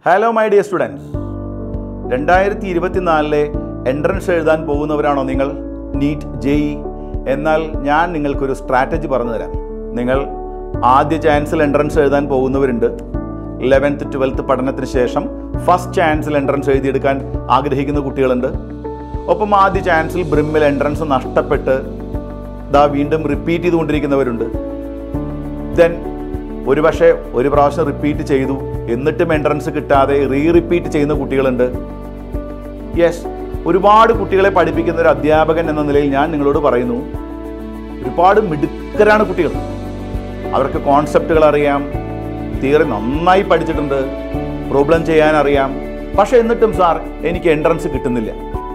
hello my dear students രണ്ടായിരത്തി ഇരുപത്തിനാലിലെ entrance എഴുതാൻ പോകുന്നവരാണോ നിങ്ങൾ നീറ്റ് ജെഇ എന്നാൽ ഞാൻ നിങ്ങൾക്കൊരു സ്ട്രാറ്റജി പറഞ്ഞു തരാം നിങ്ങൾ ആദ്യ ചാൻസിൽ എൻട്രൻസ് എഴുതാൻ പോകുന്നവരുണ്ട് ലെവൻത്ത് ട്വൽത്ത് പഠനത്തിന് ശേഷം ഫസ്റ്റ് ചാൻസിൽ എൻട്രൻസ് എഴുതിയെടുക്കാൻ ആഗ്രഹിക്കുന്ന കുട്ടികളുണ്ട് ഒപ്പം ആദ്യ ചാൻസിൽ ബ്രിമ്മിൽ എൻട്രൻസ് നഷ്ടപ്പെട്ട് ദാ വീണ്ടും റിപ്പീറ്റ് ചെയ്തുകൊണ്ടിരിക്കുന്നവരുണ്ട് ദെൻ ഒരു പക്ഷേ ഒരു പ്രാവശ്യം റിപ്പീറ്റ് ചെയ്തു എന്നിട്ടും എൻട്രൻസ് കിട്ടാതെ റീ റിപ്പീറ്റ് ചെയ്യുന്ന കുട്ടികളുണ്ട് യെസ് ഒരുപാട് കുട്ടികളെ പഠിപ്പിക്കുന്ന ഒരു അധ്യാപകൻ എന്ന നിലയിൽ ഞാൻ നിങ്ങളോട് പറയുന്നു ഒരുപാട് മിടുക്കരാണ് കുട്ടികൾ അവർക്ക് കോൺസെപ്റ്റുകൾ അറിയാം തിയറി നന്നായി പഠിച്ചിട്ടുണ്ട് പ്രോബ്ലം ചെയ്യാൻ അറിയാം പക്ഷെ എന്നിട്ടും സാർ എനിക്ക് എൻട്രൻസ് കിട്ടുന്നില്ല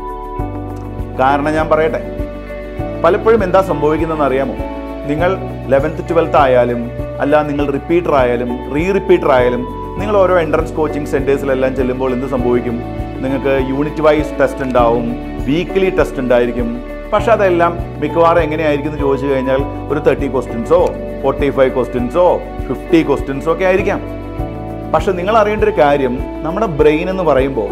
കാരണം ഞാൻ പറയട്ടെ പലപ്പോഴും എന്താ സംഭവിക്കുന്നതെന്ന് അറിയാമോ നിങ്ങൾ ലെവൻത്ത് ട്വൽത്ത് ആയാലും അല്ല നിങ്ങൾ റിപ്പീറ്റർ ആയാലും റീ റിപ്പീറ്റർ ആയാലും നിങ്ങൾ ഓരോ എൻട്രൻസ് കോച്ചിങ് സെൻറ്റേഴ്സിലെല്ലാം ചെല്ലുമ്പോൾ എന്ത് സംഭവിക്കും നിങ്ങൾക്ക് യൂണിറ്റ് വൈസ് ടെസ്റ്റ് ഉണ്ടാവും വീക്ക്ലി ടെസ്റ്റ് ഉണ്ടായിരിക്കും പക്ഷെ അതെല്ലാം മിക്കവാറും എങ്ങനെയായിരിക്കും എന്ന് ചോദിച്ചു കഴിഞ്ഞാൽ ഒരു തേർട്ടി ക്വസ്റ്റ്യൻസോ ഫോർട്ടി ഫൈവ് ക്വസ്റ്റ്യൻസോ ഫിഫ്റ്റി ക്വസ്റ്റ്യൻസോ ഒക്കെ ആയിരിക്കാം പക്ഷെ നിങ്ങൾ അറിയേണ്ട ഒരു കാര്യം നമ്മുടെ ബ്രെയിൻ എന്ന് പറയുമ്പോൾ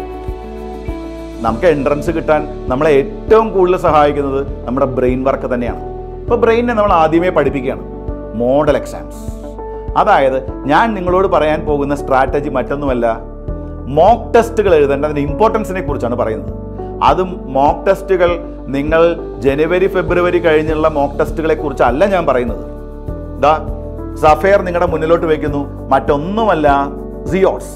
നമുക്ക് എൻട്രൻസ് കിട്ടാൻ നമ്മളെ ഏറ്റവും കൂടുതൽ സഹായിക്കുന്നത് നമ്മുടെ ബ്രെയിൻ വർക്ക് തന്നെയാണ് ഇപ്പോൾ ബ്രെയിനിനെ നമ്മൾ ആദ്യമേ പഠിപ്പിക്കുകയാണ് മോഡൽ എക്സാംസ് അതായത് ഞാൻ നിങ്ങളോട് പറയാൻ പോകുന്ന സ്ട്രാറ്റജി മറ്റൊന്നുമല്ല മോക്ക് ടെസ്റ്റുകൾ എഴുതേണ്ടതിൻ്റെ ഇമ്പോർട്ടൻസിനെ കുറിച്ചാണ് പറയുന്നത് അതും മോക്ക് ടെസ്റ്റുകൾ നിങ്ങൾ ജനുവരി ഫെബ്രുവരി കഴിഞ്ഞുള്ള മോക്ക് ടെസ്റ്റുകളെ കുറിച്ചല്ല ഞാൻ പറയുന്നത് ദാ സഫയർ നിങ്ങളുടെ മുന്നിലോട്ട് വയ്ക്കുന്നു മറ്റൊന്നുമല്ല സിയോട്സ്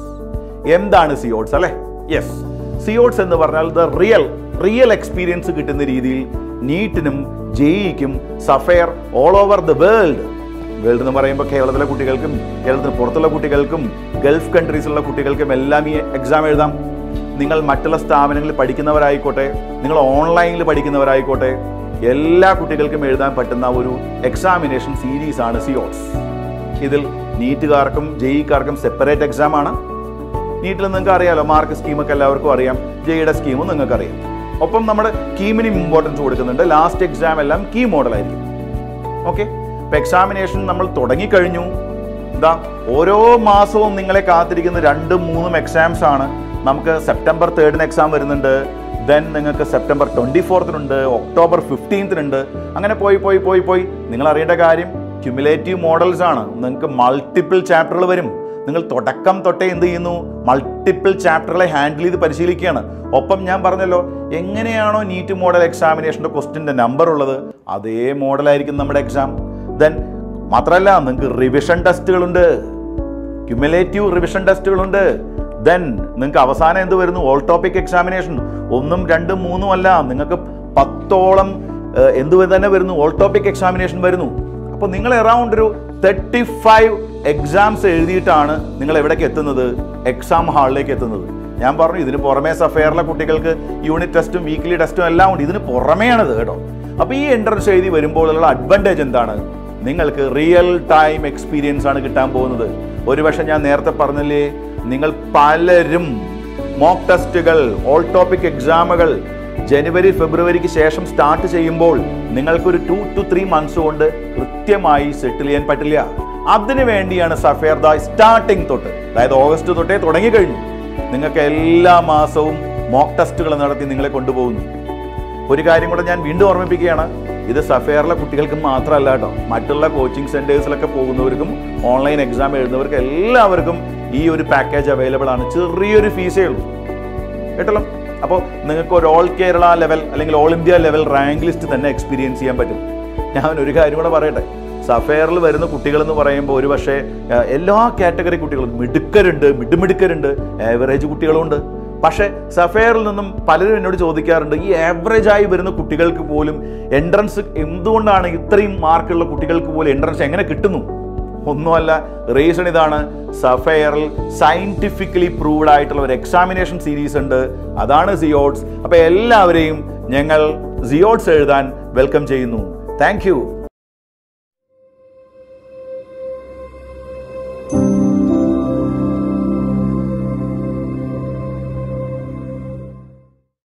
എന്താണ് സിയോട്സ് അല്ലേ യെസ് സിയോട്സ് എന്ന് പറഞ്ഞാൽ ദ റിയൽ റിയൽ എക്സ്പീരിയൻസ് കിട്ടുന്ന രീതിയിൽ നീറ്റിനും ജെഇക്കും സഫയർ all over the world world എന്ന് പറയുമ്പോൾ കേരളത്തിലെ കുട്ടികൾക്കും കേരളത്തിന് പുറത്തുള്ള കുട്ടികൾക്കും ഗൾഫ് കൺട്രീസിലുള്ള കുട്ടികൾക്കും എല്ലാം ഈ എക്സാം എഴുതാം നിങ്ങൾ മറ്റുള്ള സ്ഥാപനങ്ങളിൽ പഠിക്കുന്നവരായിക്കോട്ടെ നിങ്ങൾ ഓൺലൈനിൽ പഠിക്കുന്നവരായിക്കോട്ടെ എല്ലാ കുട്ടികൾക്കും എഴുതാൻ പറ്റുന്ന ഒരു എക്സാമിനേഷൻ സീരീസ് ആണ് സിയോട്സ് ഇതിൽ നീറ്റുകാർക്കും ജെഇക്കാർക്കും സെപ്പറേറ്റ് എക്സാം ആണ് നീറ്റിൽ നിങ്ങൾക്ക് അറിയാലോ മാർക്ക് സ്കീമൊക്കെ എല്ലാവർക്കും അറിയാം ജെയുടെ സ്കീമും നിങ്ങൾക്ക് അറിയാം ഒപ്പം നമ്മുടെ കീമിന് ഇമ്പോർട്ടൻസ് കൊടുക്കുന്നുണ്ട് ലാസ്റ്റ് എക്സാം എല്ലാം കീ മോഡലായിരിക്കും ഓക്കെ ഇപ്പം എക്സാമിനേഷൻ നമ്മൾ തുടങ്ങിക്കഴിഞ്ഞു എന്താ ഓരോ മാസവും നിങ്ങളെ കാത്തിരിക്കുന്ന രണ്ടും മൂന്നും എക്സാംസ് ആണ് നമുക്ക് സെപ്റ്റംബർ തേർഡിന് എക്സാം വരുന്നുണ്ട് ദെൻ നിങ്ങൾക്ക് സെപ്റ്റംബർ ട്വൻറ്റി ഫോർത്തിനുണ്ട് ഒക്ടോബർ ഫിഫ്റ്റീൻത്തിനുണ്ട് അങ്ങനെ പോയി പോയി പോയി പോയി നിങ്ങൾ അറിയേണ്ട കാര്യം ക്യുമുലേറ്റീവ് മോഡൽസ് ആണ് നിങ്ങൾക്ക് മൾട്ടിപ്പിൾ ചാപ്റ്ററുകൾ വരും നിങ്ങൾ തുടക്കം തൊട്ടേ എന്ത് ചെയ്യുന്നു മൾട്ടിപ്പിൾ ചാപ്റ്ററുകളെ ഹാൻഡിൽ ചെയ്ത് പരിശീലിക്കുകയാണ് ഒപ്പം ഞാൻ പറഞ്ഞല്ലോ എങ്ങനെയാണോ നീറ്റ് മോഡൽ എക്സാമിനേഷൻ്റെ ക്വസ്റ്റിൻ്റെ നമ്പർ ഉള്ളത് അതേ മോഡലായിരിക്കും നമ്മുടെ എക്സാം ദെൻ മാത്രമല്ല നിങ്ങൾക്ക് റിവിഷൻ ടെസ്റ്റുകളുണ്ട് ക്യുമുലേറ്റീവ് റിവിഷൻ ടെസ്റ്റുകളുണ്ട് ദെൻ നിങ്ങൾക്ക് അവസാനം എന്ത് വരുന്നു ഓൾ ടോപ്പിക് എക്സാമിനേഷൻ ഒന്നും രണ്ടും മൂന്നും അല്ല നിങ്ങൾക്ക് പത്തോളം ഏഹ്, എന്ത് തന്നെ വരുന്നു ഓൾ ടോപ്പിക് എക്സാമിനേഷൻ വരുന്നു അപ്പോൾ നിങ്ങൾ അറൗണ്ട് ഒരു തേർട്ടി ഫൈവ് എക്സാംസ് എഴുതിയിട്ടാണ് നിങ്ങൾ എവിടേക്ക് എത്തുന്നത് എക്സാം ഹാളിലേക്ക് എത്തുന്നത് ഞാൻ പറഞ്ഞു ഇതിന് പുറമേ സഫയറിലെ കുട്ടികൾക്ക് യൂണിറ്റ് ടെസ്റ്റും വീക്ക്ലി ടെസ്റ്റും എല്ലാം ഉണ്ട് ഇതിന് പുറമെയാണിത് കേട്ടോ അപ്പോൾ ഈ എൻട്രൻസ് എഴുതി വരുമ്പോഴുള്ള അഡ്വാൻറ്റേജ് എന്താണ് നിങ്ങൾക്ക് റിയൽ ടൈം എക്സ്പീരിയൻസ് ആണ് കിട്ടാൻ പോകുന്നത് ഒരുപക്ഷെ ഞാൻ നേരത്തെ പറഞ്ഞില്ലേ നിങ്ങൾ പലരും മോക്ക് ടെസ്റ്റുകൾ ഓൾ ടോപ്പിക് എക്സാമുകൾ ജനുവരി ഫെബ്രുവരിക്ക് ശേഷം സ്റ്റാർട്ട് ചെയ്യുമ്പോൾ നിങ്ങൾക്കൊരു ടു ടു ത്രീ മന്ത്സ് കൊണ്ട് കൃത്യമായി സെറ്റിൽ ചെയ്യാൻ പറ്റില്ല അതിനു വേണ്ടിയാണ് സഫേർ ദ സ്റ്റാർട്ടിംഗ് തൊട്ട് അതായത് ഓഗസ്റ്റ് തൊട്ടേ തുടങ്ങിക്കഴിഞ്ഞു നിങ്ങൾക്ക് എല്ലാ മാസവും മോക്ക് ടെസ്റ്റുകൾ നടത്തി നിങ്ങളെ കൊണ്ടുപോകുന്നു ഒരു കാര്യം കൂടെ ഞാൻ വീണ്ടും ഓർമ്മിപ്പിക്കുകയാണ് ഇത് സഫയറിലെ കുട്ടികൾക്ക് മാത്രമല്ല കേട്ടോ മറ്റുള്ള കോച്ചിങ് സെന്റേഴ്സിലൊക്കെ പോകുന്നവർക്കും ഓൺലൈൻ എക്സാം എഴുതുന്നവർക്കും എല്ലാവർക്കും ഈ ഒരു പാക്കേജ് അവൈലബിൾ ആണ് ചെറിയൊരു ഫീസേ ഉള്ളൂ കേട്ടല്ലോ അപ്പോൾ നിങ്ങൾക്ക് ഒരു ഓൾ കേരള ലെവൽ അല്ലെങ്കിൽ all India level rank list തന്നെ എക്സ്പീരിയൻസ് ചെയ്യാൻ പറ്റും ഞാൻ ഒരു കാര്യം കൂടെ പറയട്ടെ സഫയറിൽ വരുന്ന കുട്ടികൾ എന്ന് പറയുമ്പോൾ ഒരു പക്ഷേ ഏഹ്, എല്ലാ കാറ്റഗറി കുട്ടികളും മിടുക്കരുണ്ട് മിടുമിടുക്കരുണ്ട് ആവറേജ് കുട്ടികളുണ്ട് പക്ഷേ സഫയറിൽ നിന്നും പലരും എന്നോട് ചോദിക്കാറുണ്ട് ഈ ആവറേജ് ആയി വരുന്ന കുട്ടികൾക്ക് പോലും എൻട്രൻസ് എന്തുകൊണ്ടാണ് ഇത്രയും മാർക്കുള്ള കുട്ടികൾക്ക് പോലും എൻട്രൻസ് എങ്ങനെ കിട്ടുന്നു ഒന്നുമല്ല റീസൺ ഇതാണ് സഫയറിൽ സയന്റിഫിക്കലി പ്രൂവ്ഡ് ആയിട്ടുള്ള ഒരു എക്സാമിനേഷൻ സീരീസ് ഉണ്ട് അതാണ് സിയോട്സ് അപ്പോൾ എല്ലാവരെയും ഞങ്ങൾ സിയോട്സ് എഴുതാൻ വെൽക്കം ചെയ്യുന്നു താങ്ക്